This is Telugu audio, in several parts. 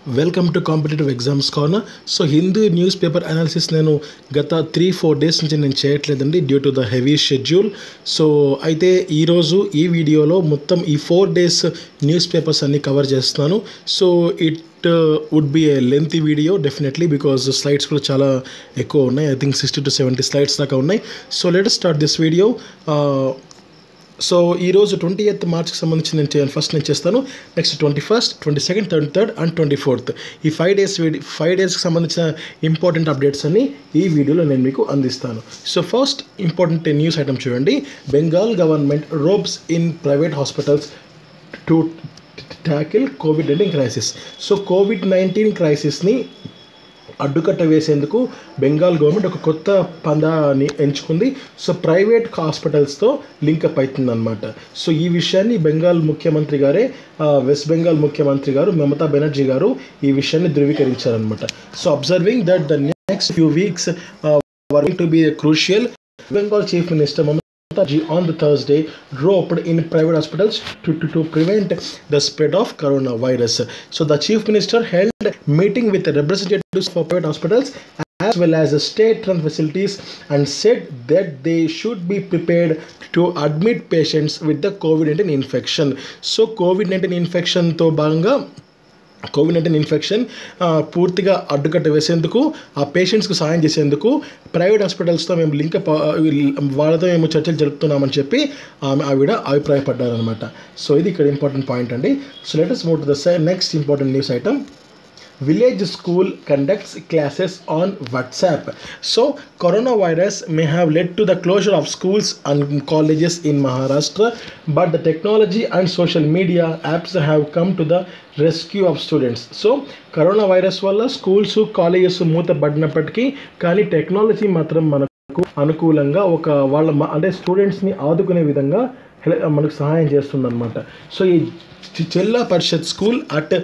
Welcome to competitive exams corner so Hindu newspaper analysis నేను గత త్రీ ఫోర్ డేస్ నుంచి నేను చేయట్లేదండి due to the heavy schedule so అయితే ఈరోజు ఈ వీడియోలో మొత్తం ఈ ఫోర్ డేస్ న్యూస్ పేపర్స్ అన్ని కవర్ చేస్తున్నాను so it would be a lengthy video definitely because slides కూడా చాలా ఎక్కువ ఉన్నాయి I think sixty to seventy slides దాకా ఉన్నాయి so let start this video so ఈరోజు ట్వంటీ ఎయిత్ మార్చ్కి సంబంధించి నేను చే- ఫస్ట్ నేను చేస్తాను next twenty first twenty second third third and twenty fourth ఈ ఫైవ్ డేస్ వీడి ఫైవ్ డేస్కి సంబంధించిన ఇంపార్టెంట్ అప్డేట్స్ అన్ని ఈ వీడియోలో నేను మీకు అందిస్తాను so first important news item చూడండి Bengal government ropes in private hospitals to tackle covid nineteen crisis so Covid nineteen క్రైసిస్ని అడ్డుకట్ట వేసేందుకు బెంగాల్ గవర్నమెంట్ ఒక కొత్త పందాన్ని ఎంచుకుంది సో ప్రైవేట్ హాస్పిటల్స్తో లింకప్ అవుతుందన్నమాట సో ఈ విషయాన్ని బెంగాల్ ముఖ్యమంత్రి గారే ఆ, వెస్ట్ బెంగాల్ ముఖ్యమంత్రి గారు మమతా బెనర్జీ గారు ఈ విషయాన్ని ధృవీకరించారనమాట so observing that the next few weeks were to be crucial Bengal chief minister Mamata Ji on the Thursday roped in private hospitals to, to, to prevent the spread of coronavirus. So the chief minister held meeting with the representatives for private hospitals as well as the state-run facilities and said that they should be prepared to admit patients with the COVID-19 infection. So COVID-19 infection తో భాగంగా కోవిడ్ నైన్టీన్ ఇన్ఫెక్షన్ ఆ, పూర్తిగా అడ్డుకట్ట వేసేందుకు ఆ పేషెంట్స్కి సాయం చేసేందుకు ప్రైవేట్ హాస్పిటల్స్తో మేము లింక్ అప్ వాళ్ళతో మేము చర్చలు జరుపుతున్నామని చెప్పి ఆమె ఆవిడ అభిప్రాయపడ్డారనమాట సో ఇది ఇక్కడ ఇంపార్టెంట్ పాయింట్ అండి so let us move to the next important news item village school conducts classes on whatsapp so coronavirus may have led to the closure of schools and colleges in maharashtra but the technology and social media apps have come to the rescue of students so corona virus వల్ల స్కూల్స్ కాలేజెస్ మూతపడినప్పటికీ కానీ టెక్నాలజీ మాత్రం మనకు అనుకూలంగా ఒక వాళ్ళ మ- అంటే స్టూడెంట్స్ని ఆదుకునే విధంగా హెల- మనకు సహాయం చేస్తుందన్నమాట సో ఈ చి- zilla parishad school at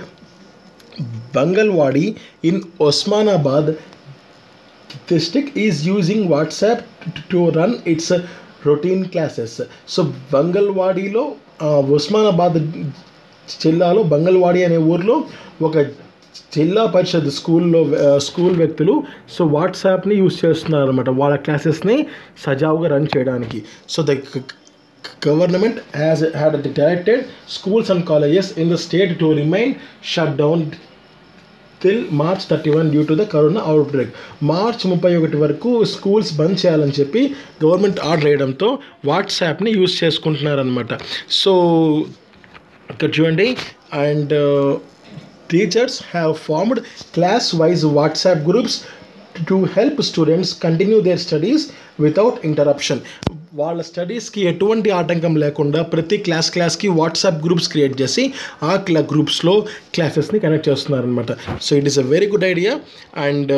Bangalwadi in Osmanabad district is using WhatsApp to- to run its uh, routine classes. So బంగల్వాడిలో ఉస్మానాబాద్ జిల్లాలో బంగల్వాడి అనే ఊర్లో ఒక జిల్లా పరిషత్ స్కూల్లో ఆ, స్కూల్ వ్యక్తులు సో వాట్సాప్ని యూస్ చేస్తున్నారు అనమాట వాళ్ళ క్లాసెస్ని సజావుగా రన్ చేయడానికి so the government has had directed schools and colleges in the state to remain shut down till March thirty one due to the corona outbreak March ముప్పై ఒకటి వరకు స్కూల్స్ బంద్ చేయాలని చెప్పి గవర్నమెంట్ ఆర్డర్ వేయడంతో వాట్సాప్ని యూస్ చేసుకుంటున్నారనమాట సో ఇక్కడ చూడండి and teachers have formed class wise WhatsApp groups to help students continue their studies without interruption వాళ్ళ స్టడీస్కి ఎటువంటి ఆటంకం లేకుండా ప్రతి క్లాస్ క్లాస్కి వాట్సాప్ గ్రూప్స్ క్రియేట్ చేసి ఆ క్లా గ్రూప్స్లో క్లాసెస్ని కనెక్ట్ చేస్తున్నారనమాట so it is a very good idea and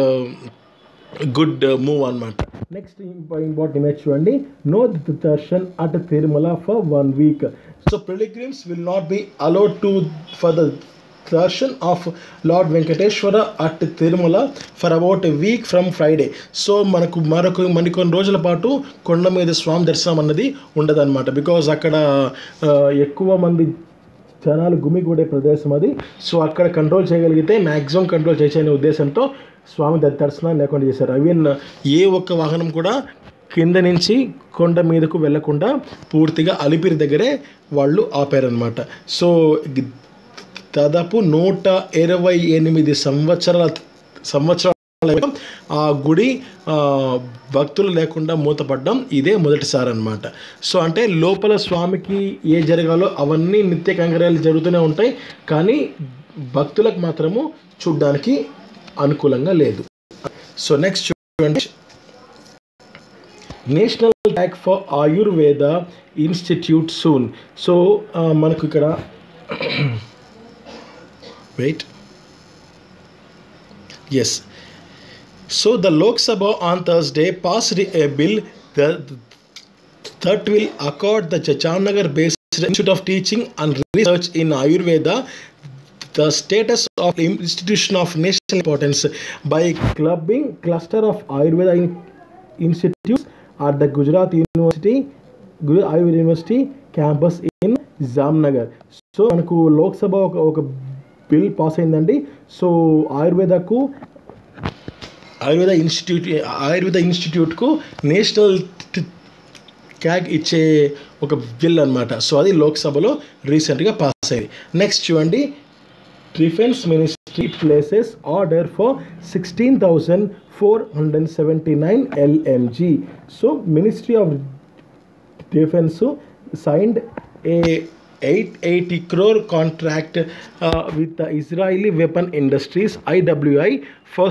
good move అనమాట నెక్స్ట్ ఇంపార్టెంట్ ఇమేజ్ చూడండి no darshan at Tirumala for one week so pilgrims will not be allowed to for the darshan of lord Venkateswara at Tirumala for about a week from Friday so మనకు మరొక మరికొన్ని రోజుల పాటు కొండ మీద స్వామి దర్శనం అన్నది ఉండదన్నమాట బికాజ్ అక్కడ ఆ, ఎక్కువ మంది జనాలు గుమిగూడే ప్రదేశం అది సో అక్కడ కంట్రోల్ చేయగలిగితే మ్యాక్సిమం కంట్రోల్ చేసే ఉద్దేశంతో స్వామి ద- దర్శనాన్ని లేకుండా చేశారు ఈవెన్ ఏ ఒక్క వాహనం కూడా కింద నుంచి కొండ మీదకు వెళ్లకుండా పూర్తిగా అలిపిరి దగ్గరే వాళ్ళు ఆపారనమాట సో గి- దాదాపు నూట ఇరవై ఎనిమిది సంవత్సరాల సంవత్సరాల ఆ గుడి ఆ, భక్తులు లేకుండా మూతపడ్డం ఇదే మొదటిసారి అనమాట సో అంటే లోపల స్వామికి ఏ జరగాలో అవన్నీ నిత్య కంకర్యాలు జరుగుతూనే ఉంటాయి కానీ భక్తులకు మాత్రము చూడ్డానికి అనుకూలంగా లేదు సో నెక్స్ట్ చూడండి national tag for Ayurveda institute soon so మనకు ఇక్కడ wait yes So the Lok Sabha on Thursday passed a bill that, that will accord the Chachannagar based Institute of Teaching and Research in Ayurveda the status of institution of national importance by clubbing cluster of Ayurveda in- institutes at the Gujarat University Gujarat Ayurveda University campus in Jamnagar so మనకు లోక్సభ ఒక ఒక బిల్ పాస్ అయిందండి సో ఆయుర్వేదకు ఆయుర్వేద ఇన్స్టిట్యూట్ ఆయుర్వేద ఇన్స్టిట్యూట్కు నేషనల్ క్యాగ్ ఇచ్చే ఒక బిల్ అనమాట సో అది లోక్సభలో రీసెంట్గా పాస్ అయింది నెక్స్ట్ చూడండి defence ministry places order for sixteen thousand four hundred seventy nine LMG so ministry of defence signed a 880 crore contract uh, with the Israeli Weapon Industries IWI for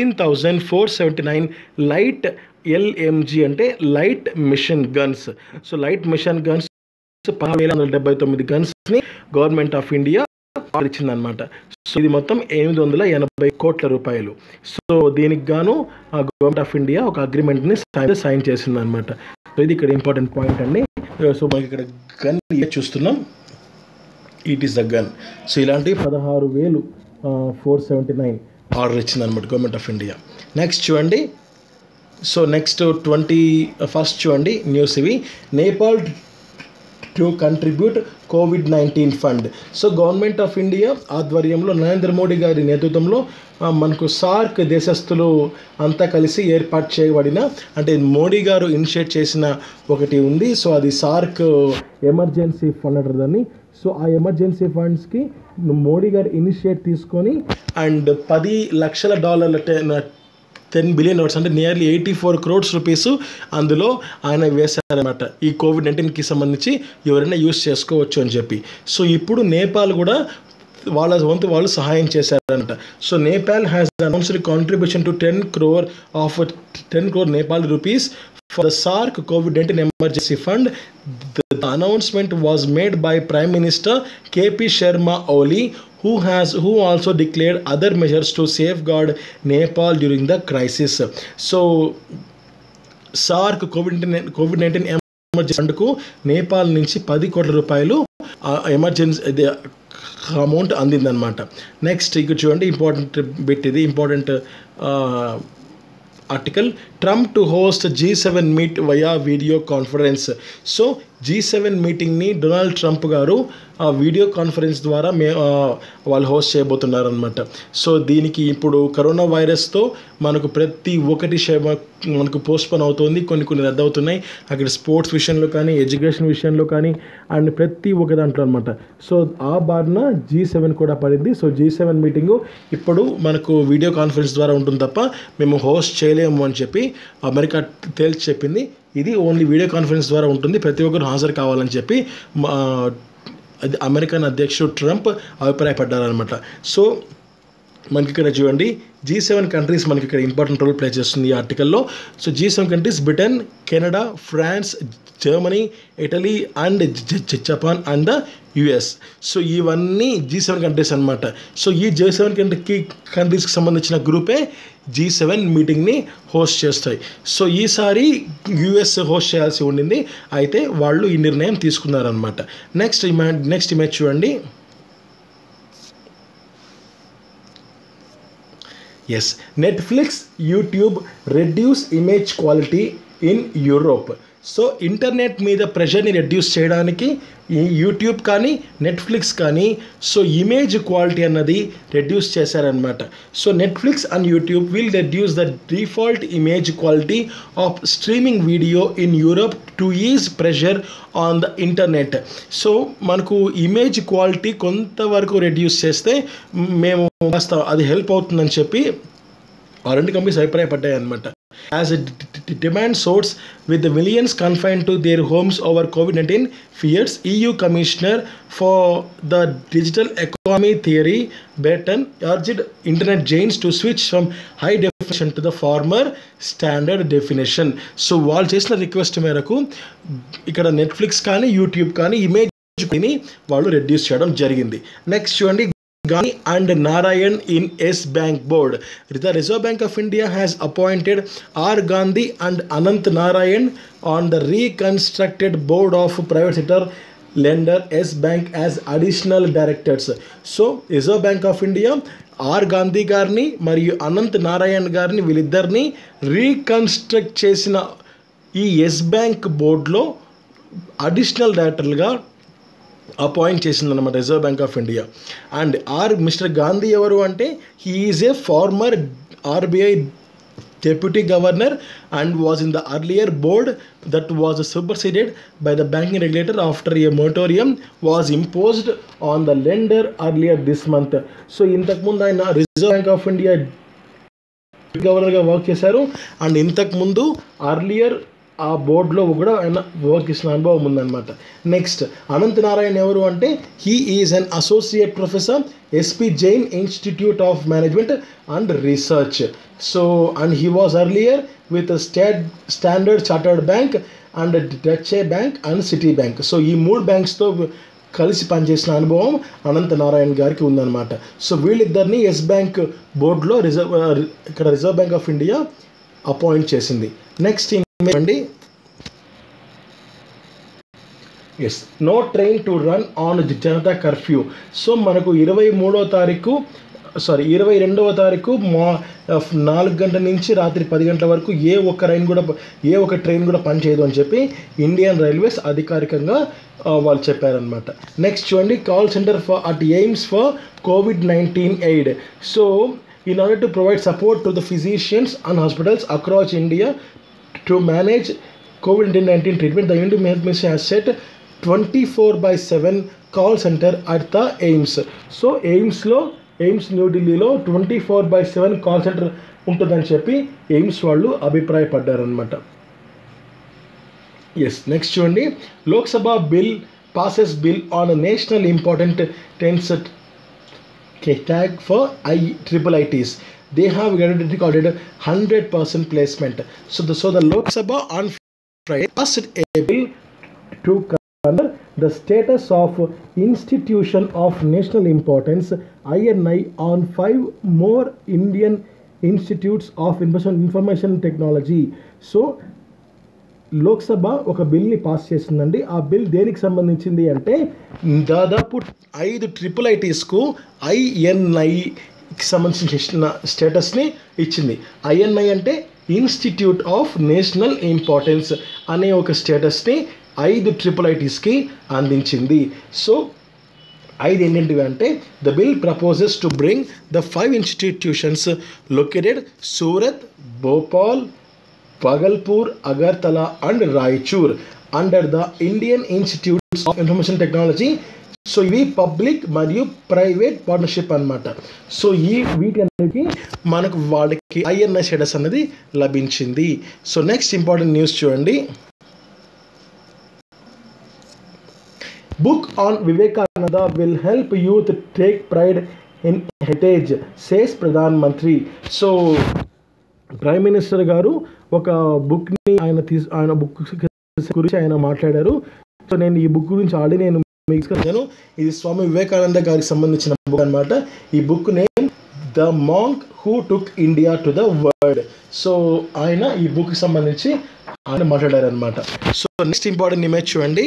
16,479 light LMG అంటే light machine guns so light machine guns పదహారు వేల వందల డెబ్బై తొమ్మిది గన్స్ని గవర్నమెంట్ ఆఫ్ ఇండియా ఇచ్చిందనమాట సో ఇది మొత్తం ఎనిమిది వందల ఎనభై కోట్ల రూపాయలు సో దీనికి గాను గవర్నమెంట్ ఆఫ్ ఇండియా ఒక అగ్రిమెంట్ని సైన్ సైన్ చేసిందనమాట సో ఇది ఇక్కడ ఇంపార్టెంట్ పాయింట్ అండి సో మనకి ఇక్కడ గన్ చూస్తున్నాం it is the gun so ఇలాంటి పదహారు వేలు ఫోర్ సెవెంటీ నైన్ ఆర్డర్ ఇచ్చిందనమాట గవర్నమెంట్ ఆఫ్ ఇండియా నెక్స్ట్ చూడండి సో నెక్స్ట్ ట్వంటీ ఫస్ట్ చూడండి న్యూస్ ఇవి Nepal to contribute covid nineteen fund so government of India ఆధ్వర్యంలో నరేంద్ర మోడీ గారి నేతృత్వంలో ఆ, మనకు సార్క్ దేశస్తులు అంతా కలిసి ఏర్పాటు చేయబడిన అంటే మోడీ గారు ఇనిషియేట్ చేసిన ఒకటి ఉంది సో అది సార్క్ ఎమర్జెన్సీ ఫండ్ అంటారు దాన్ని సో ఆ ఎమర్జెన్సీ ఫండ్స్కి మోడీ గారు ఇనిషియేట్ తీసుకొని అండ్ పది లక్షల డాలర్ల టెన్ టెన్ బిలియన్ డాలర్స్ అంటే nearly eighty four crores rupees అందులో ఆయన వేశారనమాట ఈ కోవిడ్ నైన్టీన్కి సంబంధించి ఎవరైనా యూస్ చేసుకోవచ్చు అని చెప్పి సో ఇప్పుడు నేపాల్ కూడా వాళ్ళ వంతు వాళ్ళు సహాయం చేశారంట so Nepal has announced contribution to ten crore of ten crore Nepal rupees for the SAARC covid nineteen emergency fund the announcement was made by prime minister KP Sharma Oli who has who also declared other measures to safeguard Nepal during the crisis. So SAARC covid nineteen covid nineteen emergency ఫండ్కు నేపాల్ నుంచి పది కోట్ల రూపాయలు ఎమర్జెన్సీ ఇది అమౌంట్ అందిందనమాట నెక్స్ట్ ఇక్కడ చూడండి ఇంపార్టెంట్ బిట్ ఇది important article Trump to host G seven meet via video conference so G seven మీటింగ్ని డొనాల్డ్ ట్రంప్ గారు ఆ వీడియో కాన్ఫరెన్స్ ద్వారా మే ఆ, వాళ్ళు హోస్ట్ చేయబోతున్నారు అనమాట సో దీనికి ఇప్పుడు కరోనా వైరస్తో మనకు ప్రతి ఒక్కటి షే- మనకు పోస్ట్పోన్ అవుతుంది కొన్ని కొన్ని రద్దు అవుతున్నాయి అక్కడ స్పోర్ట్స్ విషయంలో కానీ ఎడ్యుకేషన్ విషయంలో కానీ అండ్ ప్రతి ఒక్క దాంట్లో అనమాట సో ఆ బారిన జీ సెవెన్ కూడా పడింది సో జీ సెవెన్ మీటింగు ఇప్పుడు మనకు వీడియో కాన్ఫరెన్స్ ద్వారా ఉంటుంది తప్ప మేము హోస్ట్ చేయలేము అని చెప్పి అమెరికా తేల్చి చెప్పింది ఇది ఓన్లీ వీడియో కాన్ఫరెన్స్ ద్వారా ఉంటుంది ప్రతి ఒక్కరు హాజరు కావాలని చెప్పి మా అది అమెరికన్ అధ్యక్షుడు ట్రంప్ అభిప్రాయపడ్డారనమాట సో మనకి ఇక్కడ చూడండి జీ సెవెన్ కంట్రీస్ మనకి ఇక్కడ ఇంపార్టెంట్ రోల్ ప్లే చేస్తుంది ఈ ఆర్టికల్లో so G seven countries Britain Canada France Germany Italy and Japan and the US so ఇవన్నీ జీ సెవెన్ కంట్రీస్ అనమాట సో ఈ జీ సెవెన్ కంట్రీ కంట్రీస్కి సంబంధించిన గ్రూపే జీ సెవెన్ మీటింగ్ని హోస్ట్ చేస్తాయి సో ఈసారి యుఎస్ హోస్ట్ చేయాల్సి ఉండింది అయితే వాళ్ళు ఈ నిర్ణయం తీసుకున్నారనమాట నెక్స్ట్ ఇమేజ్ నెక్స్ట్ ఇమేజ్ చూడండి yes Netflix YouTube reduce image quality in Europe so internet మీద ప్రెషర్ని రెడ్యూస్ చేయడానికి ఈ యూట్యూబ్ కానీ నెట్ఫ్లిక్స్ కానీ సో ఇమేజ్ క్వాలిటీ అన్నది రెడ్యూస్ చేశారనమాట so Netflix and YouTube will reduce the default image quality of streaming video in Europe to ease pressure on the internet so మనకు ఇమేజ్ క్వాలిటీ కొంతవరకు రెడ్యూస్ చేస్తే మేము కాస్త అది హెల్ప్ అవుతుందని చెప్పి ఆ రెండు కంపెనీస్ అభిప్రాయపడ్డాయి అనమాట as a demand soars with millions confine to their homes over covid nineteen fears EU commissioner for the digital economy Thierry Breton urged internet giants to switch from high definition to the former standard definition so వాళ్ళు చేసిన రిక్వెస్ట్ మేరకు ఇక్కడ నెట్ఫ్లిక్స్ కానీ యూట్యూబ్ కానీ ఇమేజ్ వాళ్ళు రెడ్యూస్ చేయడం జరిగింది నెక్స్ట్ చూడండి Gandhi and Narayan in S Bank board. The Reserve Bank of India has appointed R. Gandhi and Anant Narayan on the reconstructed board of private sector lender S Bank as additional directors. So, Reserve Bank of India R Gandhi గారిని మరియు అనంత్ నారాయణ్ గారిని వీళ్ళిద్దరిని రీకన్స్ట్రక్ట్ చేసిన ఈ ఎస్ బ్యాంక్ బోర్డులో అడిషనల్ డైరెక్టర్లుగా అపాయింట్ చేసిందన్నమాట Reserve Bank of India and R mister Gandhi ఎవరు అంటే he is a former RBI deputy governor and was in the earlier board that was superseded by the banking regulator after a moratorium was imposed on the lender earlier this month so ఇంతకుముందు ఆయన రిజర్వ్ బ్యాంక్ ఆఫ్ ఇండియా గవర్నర్గా వర్క్ చేశారు అండ్ ఇంతకుముందు అర్లియర్ ఆ బోర్డులో కూడా ఆయన వర్క్ చేసిన అనుభవం ఉందన్నమాట నెక్స్ట్ అనంత్ నారాయణ ఎవరు అంటే he is an associate professor SP Jain institute of management and research so and he was earlier with state Standard Chartered Bank and Deutsche Bank and Citi Bank so ఈ మూడు బ్యాంక్స్తో కలిసి పనిచేసిన అనుభవం అనంత నారాయణ గారికి ఉందన్నమాట సో వీళ్ళిద్దరిని ఎస్ బ్యాంక్ బోర్డులో రిజర్వ్ ఇక్కడ Reserve Bank of India appoint చేసింది నెక్స్ట్ అండి yes no train to run on Janata curfew so మనకు ఇరవై మూడో తారీఖు సారీ ఇరవై రెండవ తారీఖు మా నాలుగు గంటల నుంచి రాత్రి పది గంటల వరకు ఏ ఒక్క ట్రైన్ కూడా ఏ ఒక్క ట్రైన్ కూడా పనిచేయదు అని చెప్పి ఇండియన్ రైల్వేస్ అధికారికంగా ఆ, వాళ్ళు చెప్పారనమాట నెక్స్ట్ చూడండి call centre for at AIIMS for covid nineteen aid so in order to provide support to the physicians and hospitals across India to manage covid nineteen treatment the Indian health ministry has set twenty four by seven call centre at the AIIMS so ఎయిమ్స్లో ఎయిమ్స్ న్యూఢిల్లీలో twenty four by seven call centre ఉంటుందని చెప్పి ఎయిమ్స్ వాళ్ళు అభిప్రాయపడ్డారనమాట ఎస్ నెక్స్ట్ చూడండి Lok Sabha bill passes bill on national important టెన్స్ tag for I triple ITs. They have recorded hundred percent placement. So the so the Lok Sabha on Friday passed a bill to cover the status of institution of national importance INI on five more Indian institutes of information information technology. So Lok Sabha ఒక బిల్ని పాస్ చేసిందండి ఆ బిల్ దేనికి సంబంధించింది అంటే దాదాపు ఐదు ట్రిపుల్ ఐటీస్కు ఐఎన్ఐకి సంబంధించిన స్టేటస్ని ఇచ్చింది ఐఎన్ఐ అంటే ఇన్స్టిట్యూట్ ఆఫ్ నేషనల్ ఇంపార్టెన్స్ అనే ఒక స్టేటస్ని ఐదు ట్రిపుల్ ఐటీస్కి అందించింది సో ఐదు ఏంటంటివి అంటే the bill proposes to bring the five institutions located Surat Bhopal Bhagalpur, Agartala, and Raichur under the Indian Institutes of Information Technology. So ఇవి పబ్లిక్ మరియు ప్రైవేట్ పార్ట్నర్షిప్ అన్నమాట సో ఈ వీటి అన్నిటికీ మనకు వాళ్ళకి ఐఎన్ఐ స్టేటస్ అనేది లభించింది సో నెక్స్ట్ ఇంపార్టెంట్ న్యూస్ చూడండి book on Vivekananda will help youth take pride in heritage says Pradhan Mantri so prime minister గారు ఒక బుక్ని ఆయన తీసు ఆయన బుక్ గురించి ఆయన మాట్లాడారు సో నేను ఈ బుక్ గురించి ఆల్రెడీ నేను మీకు తీసుకొచ్చాను ఇది స్వామి వివేకానంద గారికి సంబంధించిన బుక్ అనమాట ఈ book name the monk who took India to the world so ఆయన ఈ బుక్కి సంబంధించి ఆయన మాట్లాడారు అనమాట సో నెక్స్ట్ ఇంపార్టెంట్ ఇమేజ్ చూడండి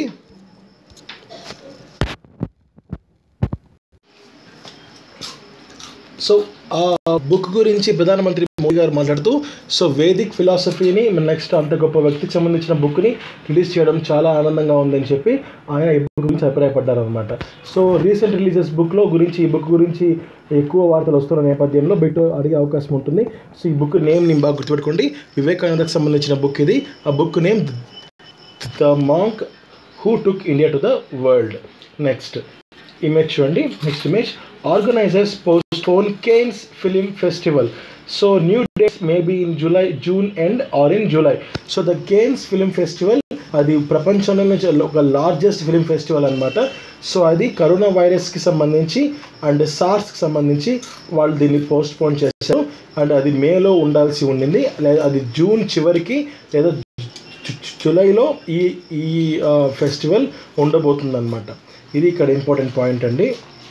సో ఆ బుక్ గురించి ప్రధానమంత్రి మోదీ గారు మాట్లాడుతూ సో వేదిక్ ఫిలాసఫీని నెక్స్ట్ అంత గొప్ప వ్యక్తికి సంబంధించిన బుక్ని రిలీజ్ చేయడం చాలా ఆనందంగా ఉందని చెప్పి ఆయన ఈ బుక్ గురించి అభిప్రాయపడ్డారు అనమాట సో రీసెంట్ రిలీజెస్ బుక్లో గురించి ఈ బుక్ గురించి ఎక్కువ వార్తలు వస్తున్న నేపథ్యంలో బిట్ అడిగే అవకాశం ఉంటుంది సో ఈ బుక్ నేమ్ నేను బాగా గుర్తుపెట్టుకోండి వివేకానందకు సంబంధించిన బుక్ ఇది ఆ book name the monk who took India to the world next image చూడండి next image organisers postpone Cannes film festival so new dates maybe in July June end or in July so the Cannes film festival అది ప్రపంచంలోనే చాలా ఒక లార్జెస్ట్ ఫిలిం ఫెస్టివల్ అనమాట సో అది కరోనా వైరస్కి సంబంధించి అండ్ సార్స్కి సంబంధించి వాళ్ళు దీన్ని పోస్ట్ పోన్ చేశారు అండ్ అది మేలో ఉండాల్సి ఉండింది లేదా అది జూన్ చివరికి లేదా జు- జు- జూలైలో ఈ ఈ ఫెస్టివల్ ఉండబోతుందన్నమాట ఇది ఇక్కడ ఇంపార్టెంట్ పాయింట్ అండి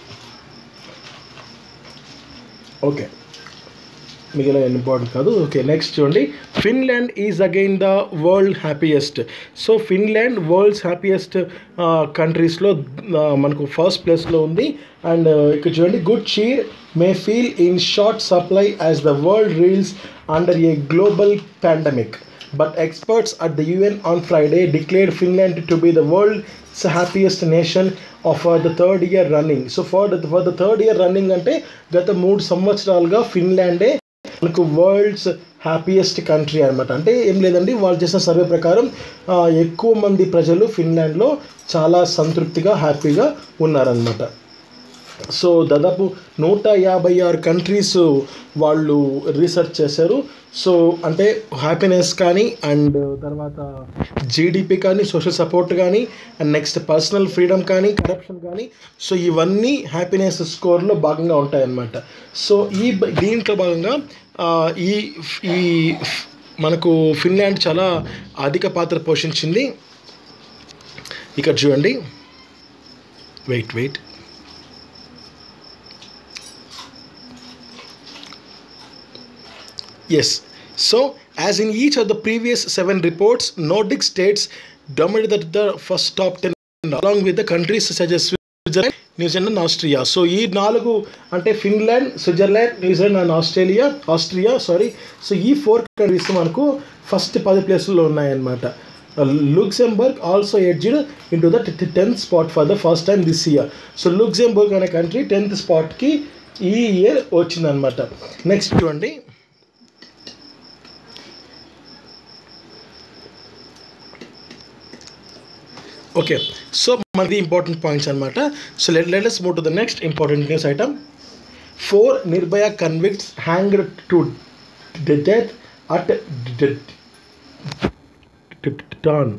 ఓకే మిగిలిన ఇంపార్టెంట్ కాదు ఓకే నెక్స్ట్ చూడండి Finland is again the world happiest so Finland world's happiest కంట్రీస్లో మనకు ఫస్ట్ ప్లేస్లో ఉంది అండ్ ఇక్కడ చూడండి good cheer may feel in short supply as the world reels under a global pandemic but experts at the UN on Friday declared Finland to be the world's happiest nation of uh, the third year running. So for the for the third year running అంటే గత మూడు సంవత్సరాలుగా ఫిన్లాండే మనకు వరల్డ్స్ హ్యాపీయెస్ట్ కంట్రీ అనమాట అంటే ఏం లేదండి వాళ్ళు చేసిన సర్వే ప్రకారం ఆ, ఎక్కువ మంది ప్రజలు ఫిన్లాండ్లో చాలా సంతృప్తిగా హ్యాపీగా ఉన్నారనమాట సో దాదాపు నూట యాభై ఆరు కంట్రీస్ వాళ్ళు రీసెర్చ్ చేశారు సో అంటే హ్యాపీనెస్ కానీ అండ్ తర్వాత జీడిపి కానీ సోషల్ సపోర్ట్ కానీ అండ్ నెక్స్ట్ పర్సనల్ ఫ్రీడమ్ కానీ కరప్షన్ కానీ సో ఇవన్నీ హ్యాపీనెస్ స్కోర్లో భాగంగా ఉంటాయన్నమాట సో ఈ బ- దీంట్లో భాగంగా ఆ, ఈ ఈ మనకు ఫిన్లాండ్ చాలా అధిక పాత్ర పోషించింది ఇక్కడ చూడండి wait wait Yes. So, as in each of the previous seven reports, Nordic states dominated the first top 10 along with the countries such as Switzerland, New Zealand and Austria so ఈ నాలుగు అంటే Finland Switzerland New Zealand and Australia Austria sorry so ఈ ఫోర్ కంట్రీస్ మనకు ఫస్ట్ పది ప్లేసుల్లో ఉన్నాయన్నమాట Luxembourg also edged in to the tenth spot for the first time this year so Luxembourg అనే కంట్రీ టెన్త్ స్పాట్కి ఈ ఇయర్ వచ్చిందనమాట నెక్స్ట్ చూడండి ఓకే సో మనది ఇంపార్టెంట్ పాయింట్స్ అనమాట so let let us move to the next important news item four Nirbhaya convicts hanged to death at dawn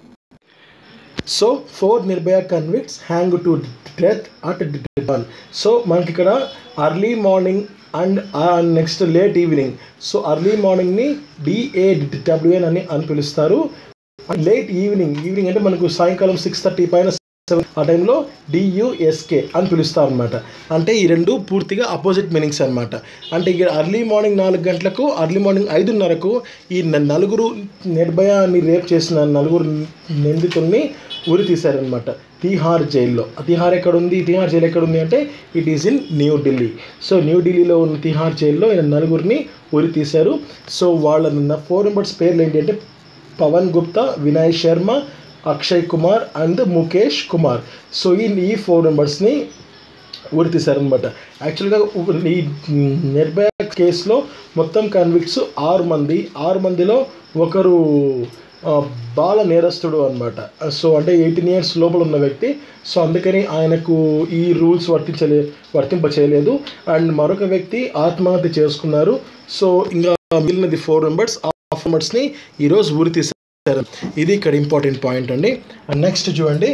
so four Nirbhaya convicts hang to death at dawn so మనకి ఇక్కడ early morning and next late evening so early మార్నింగ్ని డిఏడబ్ల్యూఎన్ అని అని పిలుస్తారు లేట్ ఈవినింగ్ ఈవినింగ్ అంటే మనకు సాయంకాలం సిక్స్ థర్టీ పైన seven ఆ టైంలో డియుఎస్కే అని పిలుస్తారు అనమాట అంటే ఈ రెండు పూర్తిగా అపోజిట్ మీనింగ్స్ అనమాట అంటే ఇక్కడ అర్లీ మార్నింగ్ నాలుగు గంటలకు అర్లీ మార్నింగ్ ఐదున్నరకు ఈ న- నలుగురు నిర్భయాన్ని రేప్ చేసిన నలుగురు నిందితుల్ని ఉరి తీశారనమాట తిహార్ జైల్లో తిహార్ ఎక్కడ ఉంది తిహార్ జైలు ఎక్కడ ఉంది అంటే it is in New Delhi so న్యూఢిల్లీలో ఉన్న తిహార్ జైల్లో ఈయన నలుగురిని ఉరి తీశారు సో వాళ్ళ ఫోర్ మెంబర్స్ పేర్లు ఏంటి అంటే పవన్ గుప్తా వినయ్ శర్మ అక్షయ్ కుమార్ అండ్ ముఖేష్ కుమార్ సో ఈ ఈ ఫోర్ మెంబర్స్ని ఉరి తీశారనమాట యాక్చువల్గా ఈ నిర్భయ కేసులో మొత్తం కన్విక్ట్స్ ఆరు మంది ఆరు మందిలో ఒకరు ఆ, బాల నేరస్తుడు అనమాట సో అంటే ఎయిటీన్ ఇయర్స్ లోపల ఉన్న వ్యక్తి సో అందుకని ఆయనకు ఈ రూల్స్ వర్తించలే వర్తింప చేయలేదు అండ్ మరొక వ్యక్తి ఆత్మహత్య చేసుకున్నారు సో ఇంకా మిగిలినది ఫోర్ మెంబర్స్ ఆ ఫోర్ మెంబర్స్ని ఈరోజు ఉరి తీశారు ఇది ఇక్కడ ఇంపార్టెంట్ పాయింట్ అండి అండ్ నెక్స్ట్ చూడండి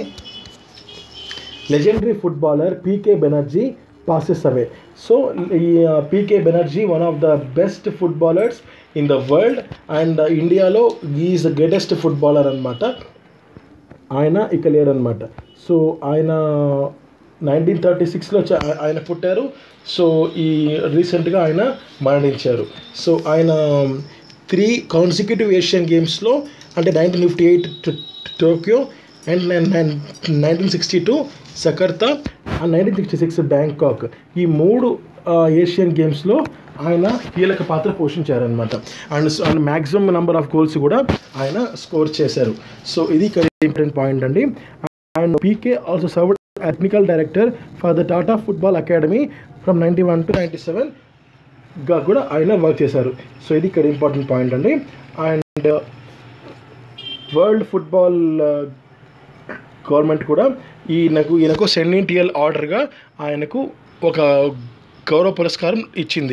legendary footballer PK Banerjee passes away so ఈ PK Banerjee one of the best footballers in the world and ఇండియాలో ఈజ్ ద గ్రేటెస్ట్ ఫుట్బాలర్ అనమాట ఆయన ఇక లేరనమాట సో ఆయన నైన్టీన్ థర్టీ సిక్స్లో ఆయన పుట్టారు సో ఈ రీసెంట్గా ఆయన మరణించారు సో ఆయన త్రీ కాన్సిక్యూటివ్ ఏషియన్ గేమ్స్లో అంటే nineteen fifty eight Tokyo and nineteen sixty two Jakarta and nineteen sixty six Bangkok ఈ మూడు ఆ, ఏషియన్ గేమ్స్లో ఆయన కీలక పాత్ర పోషించారనమాట and and maximum number of goals కూడా ఆయన స్కోర్ చేశారు సో ఇది ఇక్కడ ఇంపార్టెంట్ పాయింట్ అండి and PK also serve technical director for the Tata football academy from ninety one to ninety seven గా కూడా ఆయన వర్క్ చేశారు సో ఇది ఇక్కడ ఇంపార్టెంట్ పాయింట్ అండి అండ్ వరల్డ్ ఫుట్బాల్ గవర్నమెంట్ కూడా ఈయనకు ఈయనకు సెన్నింటియల్ ఆర్డర్గా ఆయనకు ఒక గౌరవ పురస్కారం ఇచ్చింది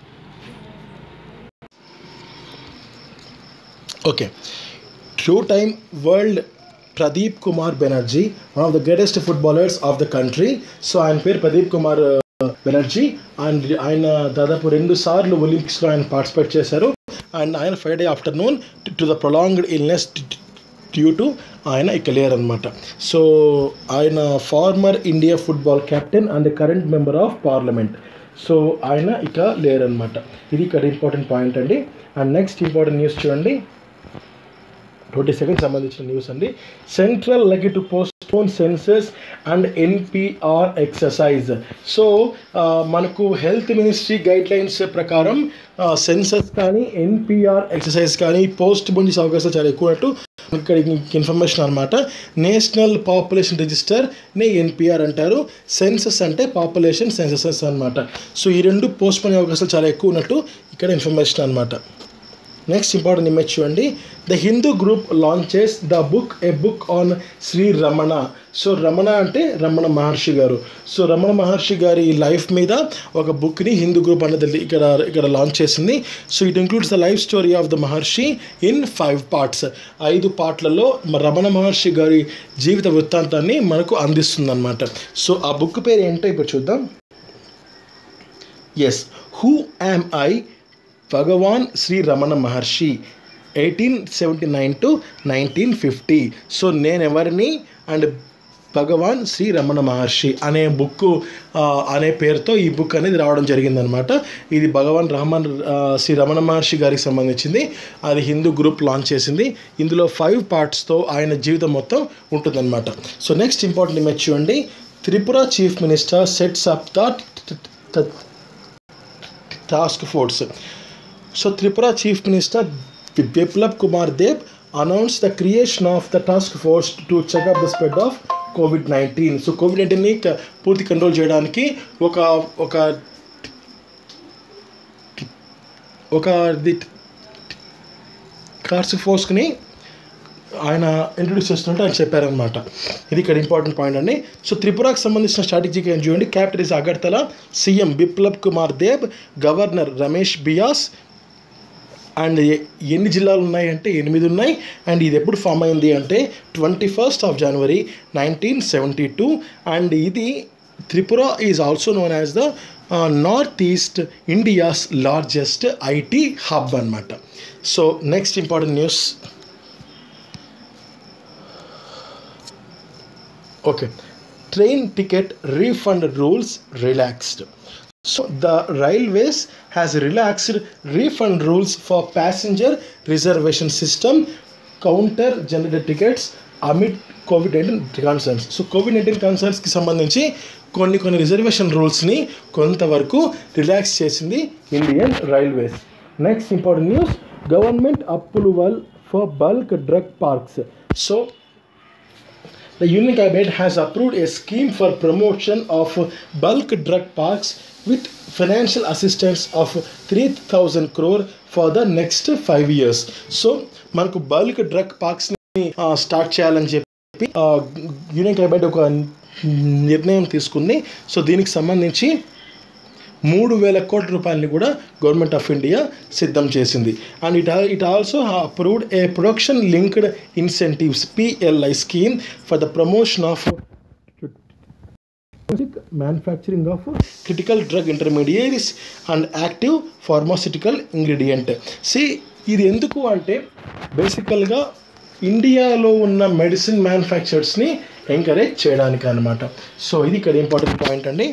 okay two time world Pradeep Kumar Banerjee one of the greatest footballers of the country so ఆయన పేరు ప్రదీప్ కుమార్ బెనర్జీ అండ్ ఆయన దాదాపు రెండు సార్లు ఒలింపిక్స్లో ఆయన పార్టిసిపేట్ చేశారు అండ్ ఆయన Friday afternoon to the prolonged illness due to ఆయన ఇక లేరనమాట సో ఆయన former India football captain and current member of parliament so ఆయన ఇక లేరనమాట ఇది ఇక్కడ ఇంపార్టెంట్ పాయింట్ అండి అండ్ నెక్స్ట్ ఇంపార్టెంట్ న్యూస్ చూడండి ట్వంటీ సెకండ్ సంబంధించిన న్యూస్ అండి central likely to postpone census and NPR exercise so మనకు హెల్త్ మినిస్ట్రీ గైడ్ లైన్స్ ప్రకారం సెన్సస్ కానీ ఎన్పిఆర్ ఎక్సర్సైజ్ కానీ పోస్ట్ పోన్ చేసే అవకాశాలు చాలా ఎక్కువ ఉన్నట్టు ఇక్కడ ఇన్ఫర్మేషన్ అనమాట నేషనల్ పాపులేషన్ రిజిస్టర్ నే ఎన్పిఆర్ అంటారు సెన్సస్ అంటే పాపులేషన్ సెన్ససెస్ అనమాట సో ఈ రెండు పోస్ట్ పోన్ అవకాశాలు చాలా ఎక్కువ ఉన్నట్టు ఇక్కడ ఇన్ఫర్మేషన్ అనమాట నెక్స్ట్ ఇంపార్టెంట్ ఇమేజ్ చూడండి the Hindu group launches the book a book on Shri Ramana so Ramana అంటే రమణ మహర్షి గారు సో రమణ మహర్షి గారి లైఫ్ మీద ఒక బుక్ని హిందూ గ్రూప్ అనేది ఇక్కడ ఇక్కడ లాంచ్ చేసింది so it includes the life story of the Maharshi in five parts ఐదు పార్ట్లలో రమణ మహర్షి గారి జీవిత వృత్తాంతాన్ని మనకు అందిస్తుంది అనమాట సో ఆ బుక్ పేరు ఏంటో ఇప్పుడు చూద్దాం yes who am I Bhagwan Shri Ramana Maharshi eighteen seventy nine to nineteen fifty so నేను ఎవరిని అండ్ భగవాన్ శ్రీ రమణ మహర్షి అనే బుక్ అనే పేరుతో ఈ బుక్ అనేది రావడం జరిగిందనమాట ఇది భగవాన్ రహమాన్ శ్రీ రమణ మహర్షి గారికి సంబంధించింది అది హిందూ గ్రూప్ లాంచ్ చేసింది ఇందులో ఫైవ్ పార్ట్స్తో ఆయన జీవితం మొత్తం ఉంటుందన్నమాట సో నెక్స్ట్ ఇంపార్టెంట్ ఇమేజ్ చూడండి Tripura chief minister sets up the task force so Tripura chief minister Biplab Kumar Deb announce the creation of the task force to check up the spread of Covid nineteen so Covid నైన్టీన్ని పూర్తి కంట్రోల్ చేయడానికి ఒక ఒక ఒక టాస్క్ ఫోర్స్ని ఆయన ఇంట్రొడ్యూస్ చేస్తుంటే ఆయన చెప్పారనమాట ఇది ఇక్కడ ఇంపార్టెంట్ పాయింట్ అండి సో త్రిపురకు సంబంధించిన స్ట్రాటజీకి ఏం చూడండి capital is Agartala CM Biplab Kumar Deb governor Ramesh Bais and ఎన్ని జిల్లాలు ఉన్నాయి అంటే ఎనిమిది ఉన్నాయి అండ్ ఇది ఎప్పుడు ఫామ్ అయింది అంటే twenty first of January nineteen seventy two and ఇది Tripura is also known as the north east India's largest IT hub అనమాట so next important news okay train ticket refund rules relaxed So the railways has relaxed refund rules for passenger reservation system, counter generated tickets amid Covid nineteen concerns so Covid nineteen కన్సర్న్స్కి సంబంధించి కొన్ని కొన్ని రిజర్వేషన్ రూల్స్ని కొంతవరకు రిలాక్స్ చేసింది Indian railways next important news government approval for bulk drug parks so the Union Cabinet has approved a scheme for promotion of bulk drug parks with financial assistance of 3000 crore for the next five years. So మనకు బల్క్ డ్రగ్ పార్క్స్ని స్టార్ట్ చేయాలని చెప్పి యూనియన్ క్యాబినెట్ ఒక నిర్ణయం తీసుకుంది సో దీనికి సంబంధించి మూడు వేల కోట్ల రూపాయలని కూడా గవర్నమెంట్ ఆఫ్ ఇండియా సిద్ధం చేసింది and it it also approved a production linked incentives PLI scheme for the promotion of manufacturing of critical drug intermediates and active pharmaceutical ingredients ఇది ఎందుకు అంటే బేసికల్గా ఇండియాలో ఉన్న మెడిసిన్ మ్యానుఫ్యాక్చర్స్ని ఎంకరేజ్ చేయడానికి అనమాట సో ఇది ఇక్కడ ఇంపార్టెంట్ పాయింట్ అండి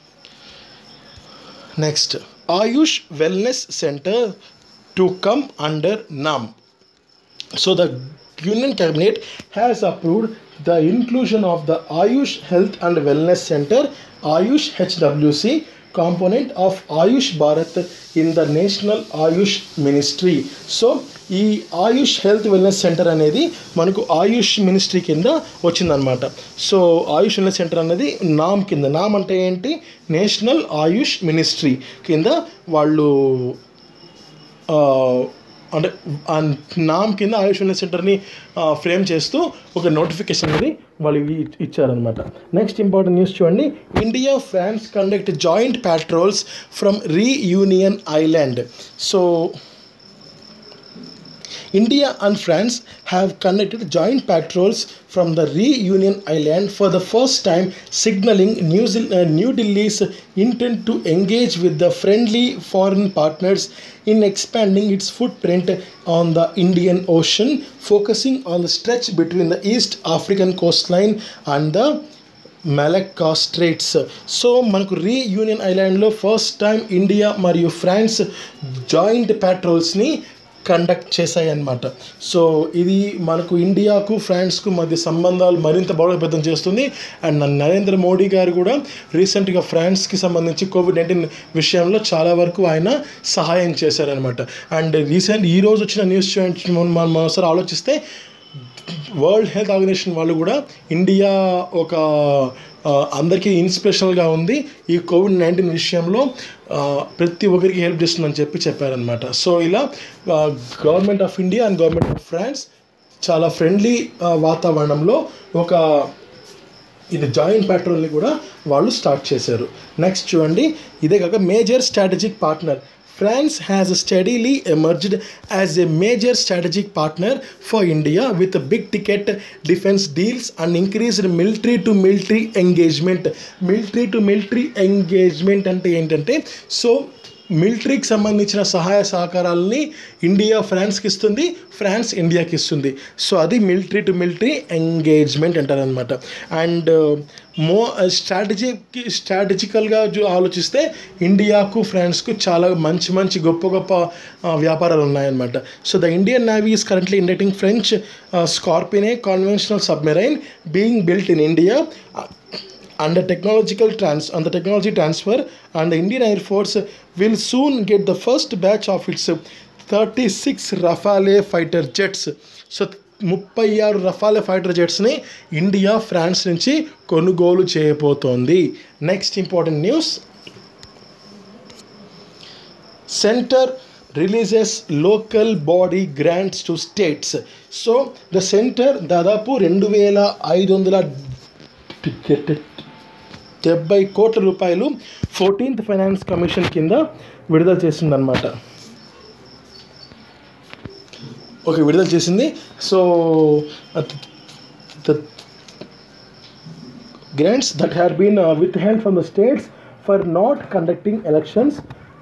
next Ayush wellness centre to come under NAM so the union cabinet has approved the inclusion of the Ayush health and wellness centre Ayush HWC component of Ayush Bharat in the national Ayush ministry so ఈ ఆయుష్ హెల్త్ వెల్నెస్ సెంటర్ అనేది మనకు ఆయుష్ మినిస్ట్రీ కింద వచ్చిందనమాట సో ఆయుష్ వెల్నెస్ సెంటర్ అనేది నామ్ కింద నామ్ అంటే ఏంటి నేషనల్ ఆయుష్ మినిస్ట్రీ కింద వాళ్ళు అంటే ఆ నామ్ కింద ఆయుష్ వెల్నెస్ సెంటర్ని ఫ్రేమ్ చేస్తూ ఒక నోటిఫికేషన్ అనేది వాళ్ళు ఇచ్చారనమాట నెక్స్ట్ ఇంపార్టెంట్ న్యూస్ చూడండి India France conduct joint patrols from Reunion island so India and France have conducted joint patrols from the reunion island for the first time, signaling New, Zeal- uh, New Delhi's intent to engage with the friendly foreign partners in expanding its footprint on the Indian Ocean, focusing on the stretch between the East African coastline and the Malacca straits so మనకు రీయూనియన్ ఐలాండ్లో ఫస్ట్ టైం ఇండియా మరియు ఫ్రాన్స్ జాయింట్ ప్యాట్రోల్స్ని కండక్ట్ చేశాయి అన్నమాట సో ఇది మనకు ఇండియాకు ఫ్రాన్స్కు మధ్య సంబంధాలు మరింత బలోపేతం చేస్తుంది అండ్ న- నరేంద్ర మోడీ గారు కూడా రీసెంట్గా ఫ్రాన్స్కి సంబంధించి కోవిడ్ నైన్టీన్ విషయంలో చాలా వరకు ఆయన సహాయం చేశారనమాట అండ్ రీసెంట్ ఈ రోజు వచ్చిన న్యూస్ చూడండి మనం మనం ఒకసారి ఆలోచిస్తే వరల్డ్ హెల్త్ ఆర్గనైజేషన్ వాళ్ళు కూడా ఇండియా ఒక ఆ, అందరికీ ఇన్స్పిరేషనల్గా ఉంది ఈ కోవిడ్ నైన్టీన్ విషయంలో ఆ, ప్రతి ఒక్కరికి హెల్ప్ చేస్తుందని చెప్పి చెప్పారనమాట సో ఇలా government of India and government of France చాలా ఫ్రెండ్లీ వాతావరణంలో ఒక ఇది జాయింట్ పెట్రోల్ని కూడా వాళ్ళు స్టార్ట్ చేశారు నెక్స్ట్ చూడండి ఇదే కాక major strategic partner France has steadily emerged as a major strategic partner for India with big ticket defence deals and increased military to military engagement military to military engagement అంటే ఏంటంటే సో మిలిటరీకి సంబంధించిన సహాయ సహకారాలని ఇండియా ఫ్రాన్స్కి ఇస్తుంది ఫ్రాన్స్ ఇండియాకి ఇస్తుంది సో అది మిలిటరీ టు మిలిటరీ ఎంగేజ్మెంట్ అంటారనమాట అండ్ మో స్ట్రాటజీకి స్ట్రాటజికల్గా జు- ఆలోచిస్తే ఇండియాకు ఫ్రాన్స్కు చాలా మంచి మంచి గొప్ప గొప్ప ఆ, వ్యాపారాలు ఉన్నాయన్నమాట so the Indian navy is currently inducting French Scorpene conventional submarine being built in India and the technological trans and the technology transfer and the Indian Air Force will soon get the first batch of its 36 Rafale fighter jets. So ముప్పై ఆరు రఫాలే ఫైటర్ జెట్స్ని ఇండియా ఫ్రాన్స్ నుంచి కొనుగోలు చేయబోతోంది next important news centre releases local body grants to states so the centre దాదాపు రెండు వేల ఐదు వందల డెబ్బై కోట్ల రూపాయలు ఫోర్టీన్త్ ఫైనాన్స్ కమిషన్ కింద విడుదల చేసిందనమాట ఓకే విడుదల చేసింది so grants that had been with help from the states for not conducting elections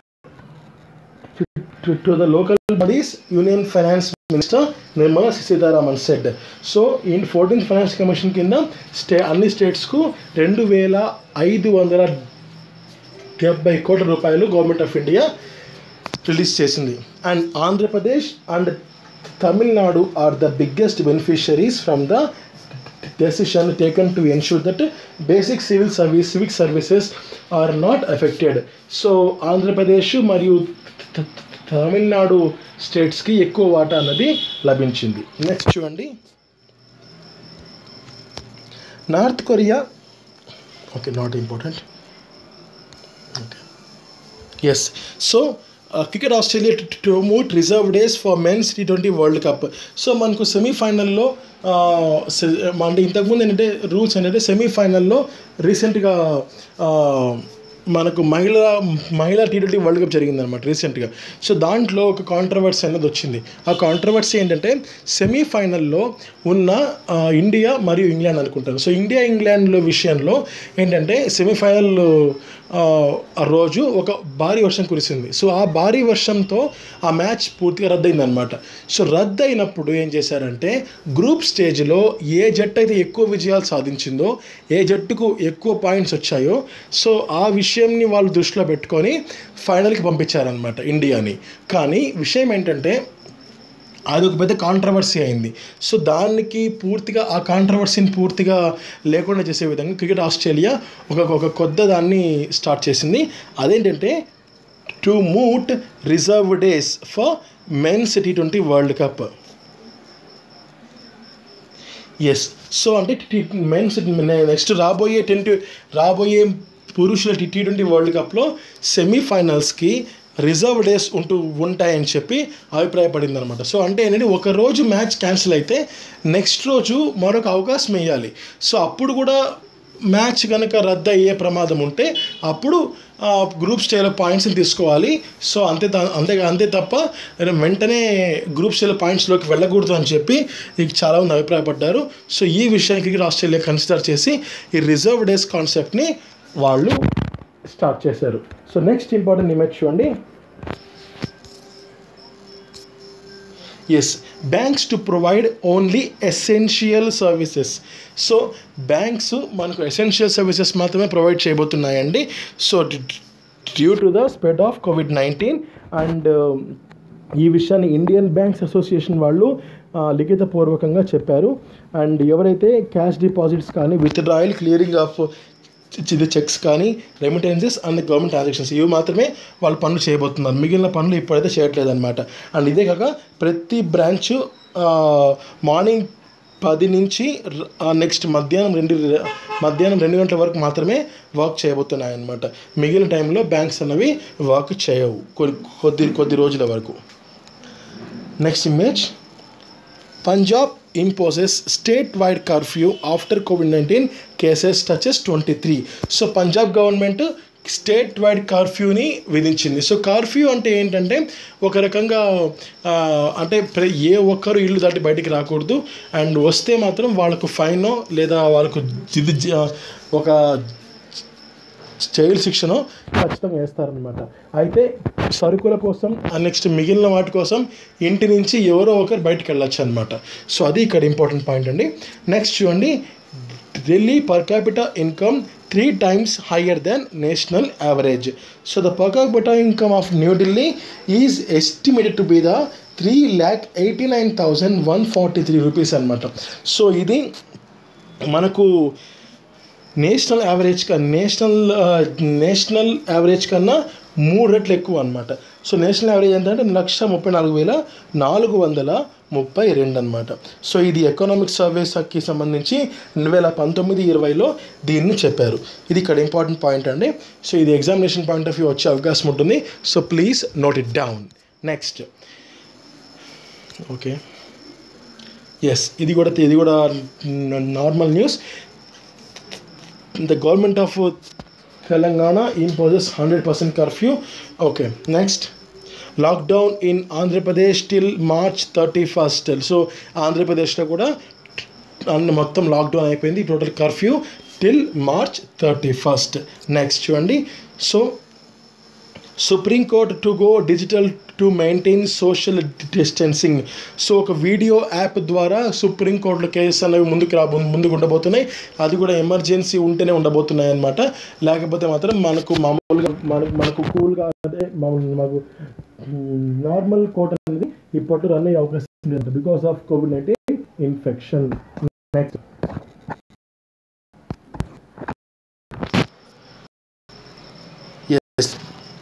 to, to the local bodies, Union Finance Minister Nirmala Sitharaman said. So ఈ ఫోర్టీన్త్ ఫైనాన్స్ కమిషన్ కింద స్టే అన్ని స్టేట్స్కు రెండు వేల ఐదు వందల డెబ్బై కోట్ల రూపాయలు గవర్నమెంట్ ఆఫ్ ఇండియా రిలీజ్ చేసింది and Andhra Pradesh and Tamil Nadu are the biggest beneficiaries from the decision taken to ensure that basic civil service civic services are not affected so Andhra Pradesh మరియు త- త- తమిళనాడు స్టేట్స్కి ఎక్కువ వాటా అన్నది లభించింది నెక్స్ట్ చూడండి north Korea okay not important okay yes so cricket Australia to moot reserve days for men's T twenty world cup so మనకు సెమీఫైనల్లో అంటే ఇంతకుముందు ఏంటంటే రూల్స్ ఏంటంటే సెమీఫైనల్లో రీసెంట్గా మనకు మహిళా మహిళా టీ ట్వంటీ వరల్డ్ కప్ జరిగిందనమాట రీసెంట్గా సో దాంట్లో ఒక కాంట్రవర్సీ అనేది వచ్చింది ఆ కాంట్రవర్సీ ఏంటంటే సెమీఫైనల్లో ఉన్న ఆ, ఇండియా మరియు ఇంగ్లాండ్ అనుకుంటాను సో ఇండియా ఇంగ్లాండ్లో విషయంలో ఏంటంటే సెమీఫైనల్ ఆ, ఆ రోజు ఒక భారీ వర్షం కురిసింది సో ఆ భారీ వర్షంతో ఆ మ్యాచ్ పూర్తిగా రద్దయిందనమాట సో రద్దు అయినప్పుడు ఏం చేశారంటే గ్రూప్ స్టేజ్లో ఏ జట్టు అయితే ఎక్కువ విజయాలు సాధించిందో ఏ జట్టుకు ఎక్కువ పాయింట్స్ వచ్చాయో సో ఆ విషయంని వాళ్ళు దృష్టిలో పెట్టుకొని ఫైనల్కి పంపించారనమాట ఇండియాని కానీ విషయం ఏంటంటే అది ఒక పెద్ద కాంట్రవర్సీ అయింది సో దానికి పూర్తిగా ఆ కాంట్రవర్సీని పూర్తిగా లేకుండా చేసే విధంగా క్రికెట్ ఆస్ట్రేలియా ఒక ఒక కొత్త దాన్ని స్టార్ట్ చేసింది అదేంటంటే to moot reserve days for men's T twenty world cup yes so అంటే మెన్స్ నెక్స్ట్ రాబోయే టెన్ రాబోయే పురుషుల టీ ట్వంటీ వరల్డ్ కప్లో సెమీఫైనల్స్కి రిజర్వ్ డేస్ ఉంటూ ఉంటాయని చెప్పి అభిప్రాయపడింది అనమాట సో అంటే ఏంటంటే ఒక రోజు మ్యాచ్ క్యాన్సిల్ అయితే నెక్స్ట్ రోజు మరొక అవకాశం వేయాలి సో అప్పుడు కూడా మ్యాచ్ కనుక రద్దు అయ్యే ప్రమాదం ఉంటే అప్పుడు గ్రూప్ స్టేలో పాయింట్స్ని తీసుకోవాలి సో అంతే త- అంతే అంతే తప్ప వెంటనే గ్రూప్ స్టేలో పాయింట్స్లోకి వెళ్ళకూడదు అని చెప్పి నీకు చాలామంది అభిప్రాయపడ్డారు సో ఈ విషయాన్ని క్రికెట్ ఆస్ట్రేలియా కన్సిడర్ చేసి ఈ రిజర్వ్ డేస్ కాన్సెప్ట్ని వాళ్ళు స్టార్ట్ చేశారు సో నెక్స్ట్ ఇంపార్టెంట్ ఇమేజ్ చూడండి yes banks to provide only essential services so banks మనకు ఎసెన్షియల్ సర్వీసెస్ మాత్రమే ప్రొవైడ్ చేయబోతున్నాయండి so due to the spread of Covid nineteen and ఈ విషయాన్ని ఇండియన్ బ్యాంక్స్ అసోసియేషన్ వాళ్ళు ఆ, లిఖితపూర్వకంగా చెప్పారు అండ్ ఎవరైతే క్యాష్ డిపాజిట్స్ కానీ విత్డ్రాయల్ క్లియరింగ్ ఆఫ్ ఇది చెక్స్ కానీ రెమిటెన్సెస్ అండ్ గవర్నమెంట్ ట్రాన్సాక్షన్స్ ఇవి మాత్రమే వాళ్ళు పనులు చేయబోతున్నారు మిగిలిన పనులు ఇప్పుడైతే చేయట్లేదు అనమాట అండ్ ఇదే కాక ప్రతి బ్రాంచ్ మార్నింగ్ పది నుంచి నెక్స్ట్ మధ్యాహ్నం రెండు మధ్యాహ్నం రెండు గంటల వరకు మాత్రమే వర్క్ చేయబోతున్నాయి అనమాట మిగిలిన టైంలో బ్యాంక్స్ అన్నవి వర్క్ చేయవు కొద్ది కొద్ది కొద్ది రోజుల వరకు next image Punjab imposes state wide curfew after Covid nineteen cases touches twenty three so Punjab government state wide కర్ఫ్యూని విధించింది సో కర్ఫ్యూ అంటే ఏంటంటే ఒక రకంగా ఆ, అంటే ప్ర- ఏ ఒక్కరు ఇల్లు దాటి బయటికి రాకూడదు అండ్ వస్తే మాత్రం వాళ్ళకు ఫైనో లేదా వాళ్ళకు ఇది జ- ఒక జైలు శిక్షను ఖచ్చితంగా వేస్తారనమాట అయితే సరుకుల కోసం నెక్స్ట్ మిగిలిన వాటి కోసం ఇంటి నుంచి ఎవరో ఒకరు బయటకు వెళ్ళొచ్చు అనమాట సో అది ఇక్కడ ఇంపార్టెంట్ పాయింట్ అండి నెక్స్ట్ చూడండి Delhi per capital income three times higher than national average so the per capital income of new Delhi is estimated to be the three lakh eighty nine thousand one forty three rupees అనమాట సో ఇది మనకు నేషనల్ యావరేజ్ కన్నా నేషనల్ ఆ, నేషనల్ యావరేజ్ కన్నా మూడు రెట్లు ఎక్కువ అనమాట సో నేషనల్ యావరేజ్ ఎంత అంటే లక్ష ముప్పై నాలుగు వేల నాలుగు వందల ముప్పై రెండు అనమాట సో ఇది ఎకనామిక్ సర్వేస్కి సంబంధించి రెండు వేల పంతొమ్మిది ఇరవైలో దీన్ని చెప్పారు ఇది ఇక్కడ ఇంపార్టెంట్ పాయింట్ అండి సో ఇది ఎగ్జామినేషన్ పాయింట్ ఆఫ్ వ్యూ వచ్చే అవకాశం ఉంటుంది so please note it down next okay yes ఇది కూడా ఇది కూడా normal news the government of uh, Telangana imposes 100% curfew. Okay, next. Lockdown in Andhra Pradesh till March thirty first so ఆంధ్రప్రదేశ్లో కూడా అన్ని మొత్తం లాక్డౌన్ అయిపోయింది total curfew till March thirty first next చూడండి so supreme court to go digital to maintain social distancing so ఒక వీడియో యాప్ ద్వారా సుప్రీం కోర్టులో కేసెస్ అనేవి ముందుకు రా ముందుకు ఉండబోతున్నాయి అది కూడా ఎమర్జెన్సీ ఉంటేనే ఉండబోతున్నాయి అనమాట లేకపోతే మాత్రం మనకు మామూలుగా మనకు మనకు కూల్గా అదే మామూలు మాకు నార్మల్ కోర్ట్ అనేది ఇప్పటి రన్ అయ్యే అవకాశం లేదు because of Covid nineteen infection next yes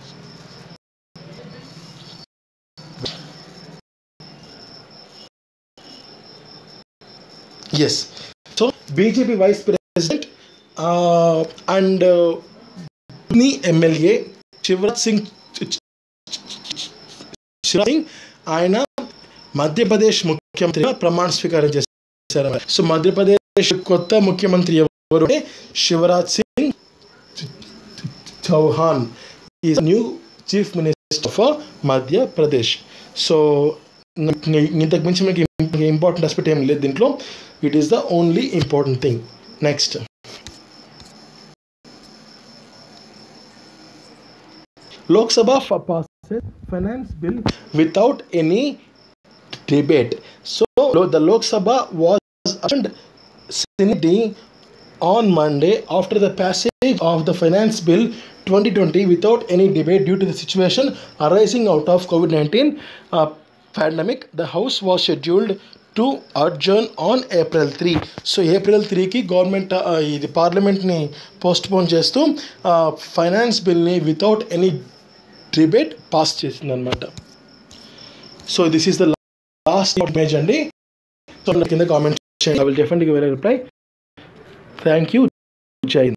yes so BJP vice president and నీ ఎమ్మెల్యే శివరాజ్ సింగ్ శివరాజ్ సింగ్ ఆయన మధ్యప్రదేశ్ ముఖ్యమంత్రిగా ప్రమాణ స్వీకారం చేశారు సో మధ్యప్రదేశ్ కొత్త ముఖ్యమంత్రి ఎవరు అంటే Shivraj Singh Chouhan is new chief minister for Madhya Pradesh so ఇంతకు మించి మీకు ఇంపార్టెంట్ ఆస్పెక్ట్ ఏం లేదు దీంట్లో it is the only important thing next Lok Sabha passes finance bill without any debate. So the Lok Sabha was adjourned Senate on Monday after the passage of the finance bill 2020 without any debate due to the situation arising out of COVID-19 uh, pandemic. The House was scheduled to adjourn on April three so April త్రీకి గవర్నమెంట్ ఇది పార్లమెంట్ని పోస్ట్పోన్ చేస్తూ ఫైనాన్స్ బిల్ని వితౌట్ ఎనీ డిబేట్ పాస్ చేసిందనమాట so this is the last image అండి సో కింద కామెంట్ చేయండి ఐ విల్ డెఫినెట్గా వేరే రిప్లై థ్యాంక్ యూ